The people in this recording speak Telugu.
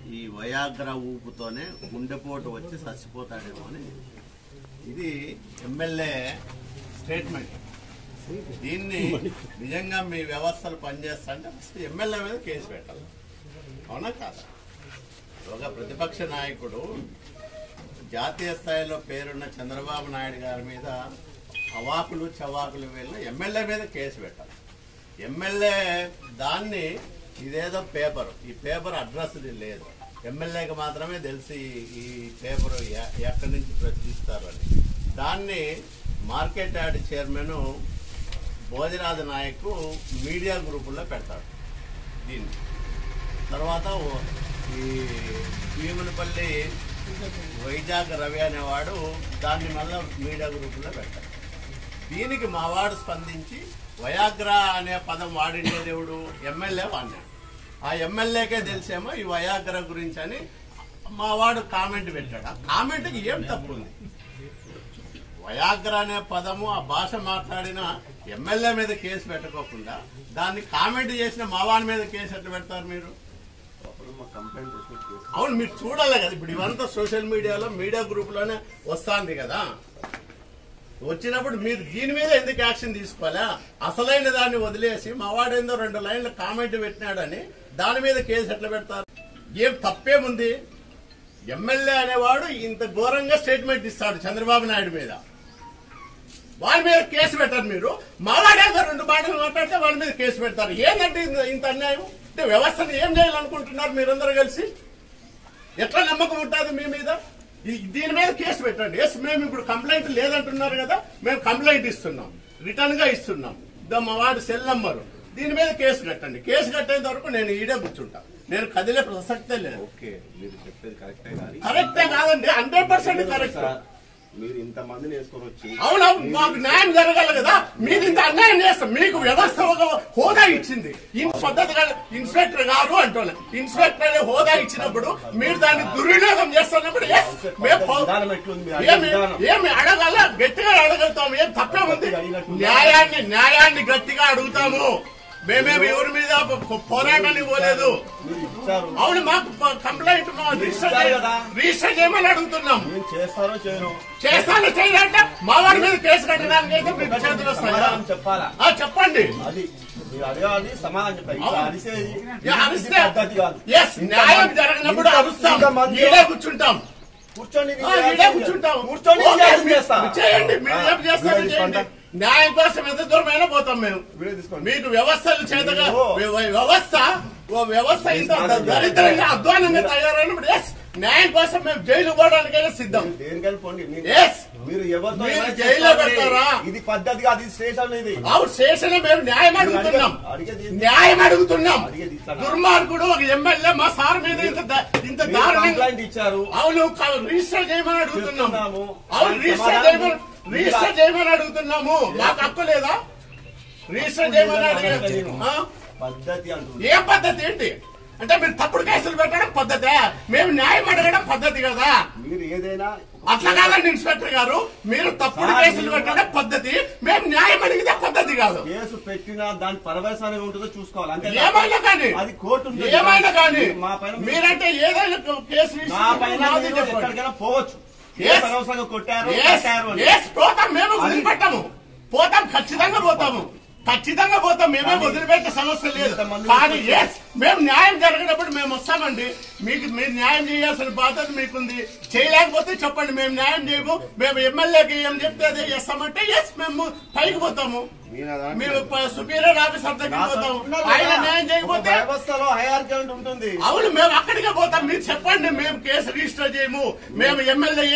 ఈ వయాగ్ర ఊపుతోనే గుండెపోటు వచ్చి చచ్చిపోతాడేమో అని ఇది ఎమ్మెల్యే స్టేట్మెంట్ దీన్ని నిజంగా మీ వ్యవస్థలు పనిచేస్తా అంటే ఫస్ట్ ఎమ్మెల్యే మీద కేసు పెట్టాలి అవునా కాదా ఒక ప్రతిపక్ష నాయకుడు జాతీయ స్థాయిలో పేరున్న చంద్రబాబు నాయుడు గారి మీద అవాకులు చవాకులు వెళ్ళిన ఎమ్మెల్యే మీద కేసు పెట్టాలి ఎమ్మెల్యే దాన్ని ఇదేదో పేపర్ ఈ పేపర్ అడ్రస్ లేదు ఎమ్మెల్యేకి మాత్రమే తెలిసి ఈ పేపర్ ఎక్కడి నుంచి ప్రచురిస్తారు అని దాన్ని market yard chairman Bhojaraju Naik media గ్రూపుల్లో పెడతాడు దీన్ని తర్వాత ఓ- ఈ భీములపల్లి వైజాగ్ రవి అనేవాడు దాన్ని మళ్ళీ మీడియా గ్రూపులో పెట్టాడు దీనికి మా వాడు స్పందించి వయాగ్రా అనే పదం వాడిండే దేవుడు ఎమ్మెల్యే వాడినాడు ఆ ఎమ్మెల్యేకే తెలిసేమో ఈ వయాగ్ర గురించి అని మా వాడు కామెంట్ పెట్టాడు ఆ కామెంట్కి ఏం తప్పు ఉంది వయాగ్ర అనే పదము ఆ భాష మాట్లాడిన ఎమ్మెల్యే మీద కేసు పెట్టకోకుండా దాన్ని కామెంట్ చేసిన మా వాడి మీద కేసు ఎట్లా పెడతారు మీరు అవును మీరు చూడాలి కదా ఇప్పుడు ఇవంతా సోషల్ మీడియాలో మీడియా గ్రూప్ లోనే వస్తాంది కదా వచ్చినప్పుడు మీరు దీని మీద ఎందుకు యాక్షన్ తీసుకోవాలా అసలైన దాన్ని వదిలేసి మా వాడేందో రెండు లైన్లు కామెంట్ పెట్టినాడని దాని మీద కేసు ఎట్లా పెడతారు ఏం తప్పేముంది ఎమ్మెల్యే అనేవాడు ఇంత ఘోరంగా స్టేట్మెంట్ ఇస్తాడు చంద్రబాబు నాయుడు మీద వాళ్ళ మీద కేసు పెట్టారు మీరు మావాడేదో రెండు మాటలు మాట్లాడితే వాళ్ళ మీద కేసు పెడతారు ఏంటంటే ఇంత- ఇంత అన్యాయం అంటే వ్యవస్థను ఏం చేయాలనుకుంటున్నారు మీరందరూ కలిసి ఎట్లా నమ్మకం ఉంటుంది మీ మీద ఈ- దీని మీద కేసు పెట్టండి ఎస్ మేము ఇప్పుడు కంప్లైంట్ లేదంటున్నారు కదా మేము కంప్లైంట్ ఇస్తున్నాం రిటర్న్ గా ఇస్తున్నాం ఇదో మా వాడు సెల్ నంబరు దీని మీద కేసు కట్టండి కేసు కట్టేంత వరకు నేను ఈడే కూర్చుంటా నేను కదిలే ప్రసక్తే లేదు ఓకే మీరు చెప్పేది కరెక్టే కానీ కరెక్టే కాదండి హండ్రెడ్ పర్సెంట్ కరెక్ట్ సార్, మీరు ఇంత మందిని వేసుకొని వచ్చి అవునవును మాకు న్యాయం జరగాలి కదా మీరు ఇంత అన్యాయం చేస్తాం మీకు వ్యవస్థ ఒక హోదా ఇచ్చింది ఇన్ పద్ధతిగా ఇన్స్పెక్టర్ గారు అంటున్నారు ఇన్స్పెక్టర్ అనే హోదా ఇచ్చినప్పుడు మీరు దాన్ని దుర్వినియోగం చేస్తున్నప్పుడు yes, మేము పో- విధానం ఎట్లుంది? మీరు అడిగే ఏమి విధానం. ఏమి అడగాల గట్టిగా అడగలుగుతాం ఏం తప్పేముంది న్యాయాన్ని న్యాయాన్ని గట్టిగా అడుగుతాము మేమేమి ఎవరి మీద పో- పోరాటానికి పోలేదు మీరు ఇచ్చారు అవును మాకు ప- కంప్లైంట్ మా రిజిస్టర్ ఇచ్చారు చేయ- కదా. రిజిస్టర్ చేయమని అడుగుతున్నాం నేను చేస్తారో చేయను చేస్తాను చేయాలంటే మా వాడి మీద కేసు కట్టడానికి అయితే మీకు చేతులు వస్తాయా సమాధానం చెప్పాలా ఆ, చెప్పండి అది మీరు అడగాలి సమాధానం చెప్పాలి ఇట్లా అరిసేది యా, ఇది అరిస్తే పద్ధతి కాదు ఎస్ న్యాయం జరగనప్పుడు ఇంత- అరుస్తాం ఇంతమంది- ఈడే కూర్చుంటాం కూర్చోండి ఆ, ఈడే కూర్చుంటాం కూర్చొని ఓకే, న్యాయం మీరు చేస్తా చేయండి మీరు ఏం చేస్తారో వీడియో చేయండి తీసుకుంటా. న్యాయం కోసం ఎంత దూరమైనా పోతాం మేము వీడియో తీసుకోండి మీకు వ్యవస్థలు చేతగా ఓ. వ్య- వ్యవస్థ ఓ వ్యవస్థ ఇంత మీరు దరిద్రంగా అధ్వానంగా తయారైనప్పుడు ఎస్ న్యాయం కోసం మేము జైలు పోవడానికైనా సిద్ధం దేనికని పోండి మీరు- Yes. మీరు ఎవరితో మీరు ఏమైనా జైల్లో చేసుకోండి. పెడతారా? ఇది పద్ధతి కాదు ఇది స్టేషన్ ఇది అవును శేషనే మేము న్యాయం అడుగుతున్నాం అడిగేది న్యాయం అడుగుతున్నాం అడిగేది ఇస్తానా? దుర్మార్గుడు ఒక ఎమ్మెల్యే మా సార్ మీద ఇంత ద- ఇంత మీరు దారుణంగా కంప్లైంట్ ఇచ్చారు అవును క- రిజిస్టర్ చేయమని అడుగుతున్నాం చెప్తున్నాము. అవును దానికి రిజిస్టర్ సమాధానం చేయమని మీరు- రిజిస్టర్ చేయమని అడుగుతున్నాము మాకు హక్కు లేదా రిజిస్టర్ చేయమని అడిగే ఆ? పద్ధతి అంటుంది ఏ పద్ధతి ఏంటి అంటే మీరు తప్పుడు కేసులు పెట్టడం పద్ధతే మేము న్యాయం అడగడం పద్ధతి కదా మీరు ఏదైనా అట్లా కాదండి ఇన్స్పెక్టర్ గారు మీరు తప్పుడు సార్, కేసులు మీరు- పెట్టడం పద్ధతి మేము న్యాయం అడిగితే పద్ధతి కాదు కేసు పెట్టినా దాని పరవేశాన్ని ఉంటుందో చూసుకోవాలి అంతే ఏమైనా కానీ అది కోర్టు ఉంటుంది. ఏమైనా కానీ మా పైన మీరు- మీరంటే ఏదైనా కేసు నా విషయంలో పైన నాది మీరు చెప్పండి. ఎక్కడికైనా పోవచ్చు Yes. కేసు అనవసరంగా కొట్టారు Yes, కట్టారు అని. yes, పోతాం మేము అది- వదిలిపెట్టాము పోతాం ఖచ్చితంగా పోతాము ఖచ్చితంగా పోతాం మేమే కానీ వదిలిపెట్టే సమస్య లేదు ఇంతమంది కానీ వచ్చి- ఎస్ మేము న్యాయం జరిగినప్పుడు మేము వస్తామండి మీకు మీరు న్యాయం చేయాల్సిన బాధ్యత మీకుంది చేయలేకపోతే చెప్పండి మేము న్యాయం చేయము మేము ఎమ్మెల్యేకి ఏం చెప్తే అదే చేస్తామంటే ఎస్ మేము పైకి పోతాము మీరు అలా మేము సుపీరియర్ ఆఫీసర్ దగ్గరికి నాతో పోతాం అంటున్నారు ఆయన కదా, న్యాయం ఒక చేయకపోతే వ్యవస్థలో హైఆర్కీ ఉంటుంది అవును మేము అక్కడికే పోతాం మీరు చెప్పండి మేము కేసు రిజిస్టర్ చేయము మేము ఎమ్మెల్యే